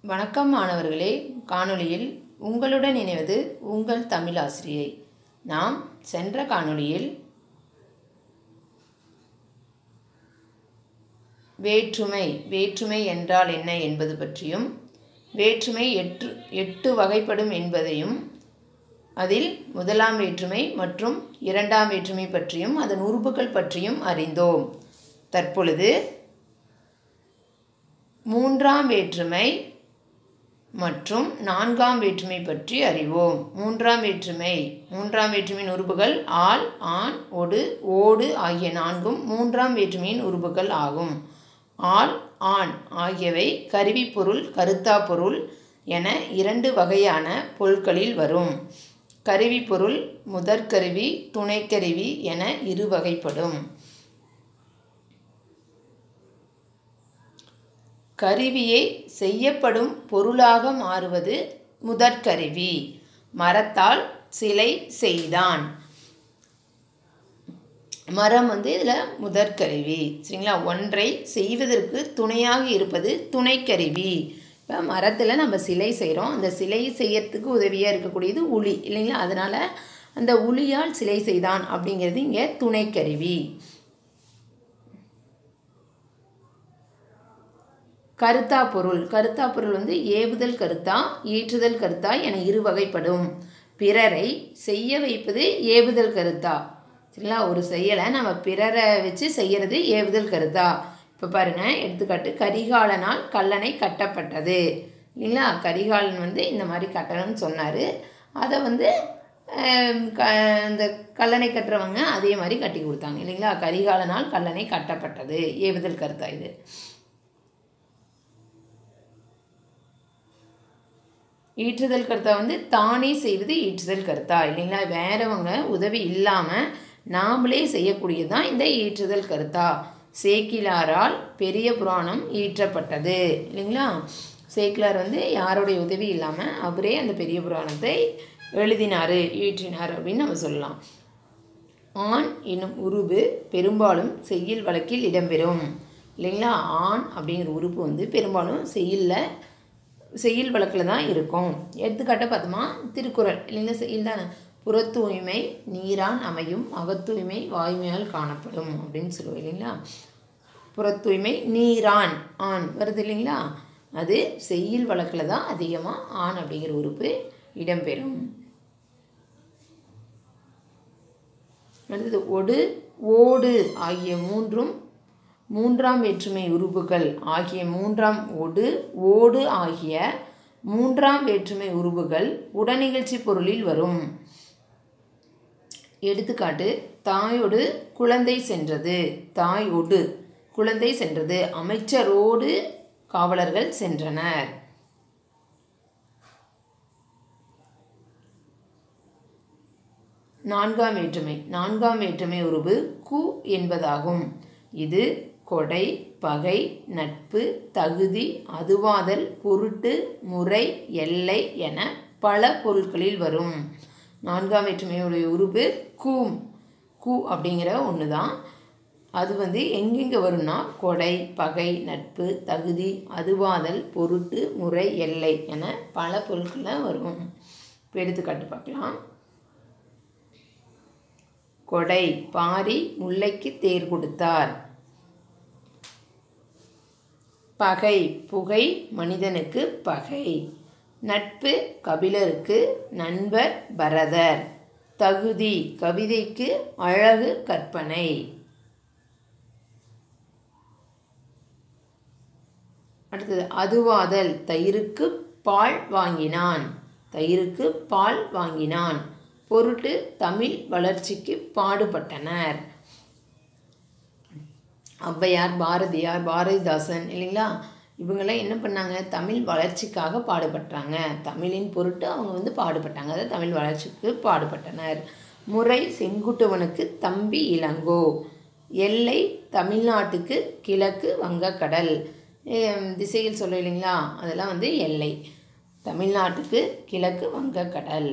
வணக்கம் மாணவர்களே காணொளியில் உங்களுடன் இணைவது உங்கள் தமிழாசிரியை நாம் சென்ற காணொளியில் வேற்றுமை வேற்றுமை என்றால் என்ன என்பது பற்றியும் வேற்றுமை எட்டு எட்டு வகைப்படும் என்பதையும் அதில் முதலாம் வேற்றுமை மற்றும் இரண்டாம் வேற்றுமை பற்றியும் அதன் உறுப்புகள் பற்றியும் அறிந்தோம் தற்பொழுது மூன்றாம் வேற்றுமை மற்றும் நான்காம் வேற்றுமை பற்றி அறிவோம் மூன்றாம் வேற்றுமை மூன்றாம் வேற்றுமையின் உறுப்புகள் ஆள் ஆண் ஒடு ஓடு ஆகிய நான்கும் மூன்றாம் வேற்றுமையின் உறுப்புகள் ஆகும் ஆள் ஆண் ஆகியவை கருவிப்பொருள் கருத்தாப்பொருள் என இரண்டு வகையான பொருட்களில் வரும் கருவிப்பொருள் முதற்கருவி துணைக்கருவி என இரு வகைப்படும் கருவியை செய்யப்படும் பொருளாக மாறுவது முதற்கருவி மரத்தால் சிலை செய்தான் மரம் வந்து இதில் முதற்கருவி சரிங்களா ஒன்றை செய்வதற்கு துணையாக இருப்பது துணைக்கருவி இப்போ மரத்தில் நம்ம சிலை செய்கிறோம் அந்த சிலை செய்யறதுக்கு உதவியாக இருக்கக்கூடியது உளி இல்லைங்களா அதனால் அந்த உளியால் சிலை செய்தான் அப்படிங்கிறது இங்கே துணைக்கருவி கருத்தா பொருள் கருத்தா பொருள் வந்து ஏவுதல் கருத்தா ஈற்றுதல் கருத்தா என இரு வகைப்படும் பிறரை செய்ய வைப்பது ஏவுதல் கருத்தா சரிங்களா ஒரு செயலை நம்ம பிறரை வச்சு செய்கிறது ஏவுதல் கருத்தா இப்போ பாருங்கள் எடுத்துக்காட்டு கரிகாலனால் கல்லணை கட்டப்பட்டது இல்லைங்களா கரிகாலன் வந்து இந்த மாதிரி கட்டணும்னு சொன்னார் அதை வந்து க இந்த கல்லணை கட்டுறவங்க அதே மாதிரி கட்டி கொடுத்தாங்க இல்லைங்களா கரிகாலனால் கல்லணை கட்டப்பட்டது ஏவுதல் கருத்தா இது ஈற்றுதல் கருத்தா வந்து தானே செய்வது ஈற்றுதல் கருத்தா இல்லைங்களா வேறவங்க உதவி இல்லாமல் நாமளே செய்யக்கூடியது தான் இந்த ஈற்றுதல் கருத்தா சேக்கிலாரால் பெரிய புராணம் ஈற்றப்பட்டது இல்லைங்களா சேக்கிலார் வந்து யாருடைய உதவி இல்லாமல் அவரே அந்த பெரிய புராணத்தை எழுதினார் ஈற்றினார் அப்படின்னு நம்ம சொல்லலாம் ஆண் என்னும் உருவு பெரும்பாலும் செய்யுள் வழக்கில் இடம்பெறும் இல்லைங்களா ஆண் அப்படிங்கிற உறுப்பு வந்து பெரும்பாலும் செய்யுளில் செய்யுள் வழக்கில் தான் இருக்கும் எடுத்துக்காட்ட பார்த்தோமா திருக்குறள் இல்லைங்களா செய்யுள் தானே புறத்தூய்மை நீரான் அமையும் அகத்தூய்மை வாய்மையால் காணப்படும் அப்படின்னு சொல்லுவோம் இல்லைங்களா புறத்தூய்மை நீரான் ஆண் வருது இல்லைங்களா அது செய்யுள் வழக்கில் தான் அதிகமாக ஆண் அப்படிங்கிற உறுப்பு இடம்பெறும் அடுத்தது ஒடு ஓடு ஆகிய மூன்றும் மூன்றாம் வேற்றுமை உறுப்புகள் ஆகிய மூன்றாம் ஒடு ஓடு ஆகிய மூன்றாம் வேற்றுமை உறுப்புகள் உடனிகழ்ச்சி பொருளில் வரும் எடுத்துக்காட்டு தாயோடு குழந்தை சென்றது தாயோடு குழந்தை சென்றது அமைச்சரோடு காவலர்கள் சென்றனர் நான்காம் வேற்றுமை நான்காம் வேற்றுமை உருவு கு என்பதாகும் இது கொடை பகை நட்பு தகுதி அதுவாதல் பொருட்டு முறை எல்லை என பல பொருட்களில் வரும் நான்காம் வேற்றுமையுடைய உருவு கூம் கூ அப்படிங்கிற ஒன்று தான் அது வந்து எங்கெங்கே வரும்னா கொடை பகை நட்பு தகுதி அதுவாதல் பொருட்டு முறை எல்லை என பல பொருட்களில் வரும் இப்போ எடுத்துக்காட்டு பார்க்கலாம் கொடை பாரி முல்லைக்கு தேர் கொடுத்தார் பகை புகை மனிதனுக்கு பகை நட்பு கபிலருக்கு நண்பர் பரதர் தகுதி கவிதைக்கு அழகு கற்பனை அடுத்தது அதுவாதல் தயிருக்கு பால் வாங்கினான் தயிருக்கு பால் வாங்கினான் பொருட்டு தமிழ் வளர்ச்சிக்கு பாடுபட்டனர் ஔவையார் பாரதியார் பாரதிதாசன் இல்லைங்களா இவங்கெல்லாம் என்ன பண்ணாங்க தமிழ் வளர்ச்சிக்காக பாடுபட்டாங்க தமிழின் பொருட்டு அவங்க வந்து பாடுபட்டாங்க அதாவது தமிழ் வளர்ச்சிக்கு பாடுபட்டனர் முறை செங்குட்டுவனுக்கு தம்பி இளங்கோ எல்லை தமிழ்நாட்டுக்கு கிழக்கு வங்கக்கடல் திசையில் சொல்ல இல்லைங்களா அதெல்லாம் வந்து எல்லை தமிழ்நாட்டுக்கு கிழக்கு வங்கக்கடல்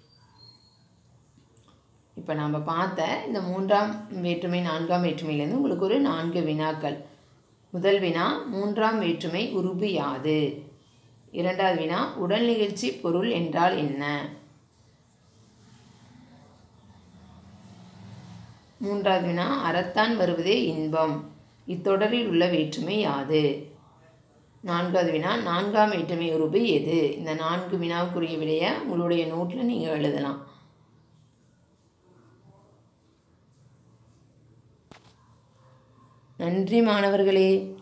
இப்போ நாம் பார்த்த இந்த மூன்றாம் வேற்றுமை நான்காம் வேற்றுமையிலேருந்து உங்களுக்கு ஒரு நான்கு வினாக்கள் முதல் வினா மூன்றாம் வேற்றுமை உருபு யாது இரண்டாவது வினா உடல் நிகழ்ச்சி பொருள் என்றால் என்ன மூன்றாவது வினா அறத்தான் வருவதே இன்பம் இத்தொடரில் உள்ள வேற்றுமை யாது நான்காவது வினா நான்காம் வேற்றுமை உருபு எது இந்த நான்கு வினாவுக்குரிய விடையை உங்களுடைய நோட்டில் நீங்கள் எழுதலாம் நன்றி மாணவர்களே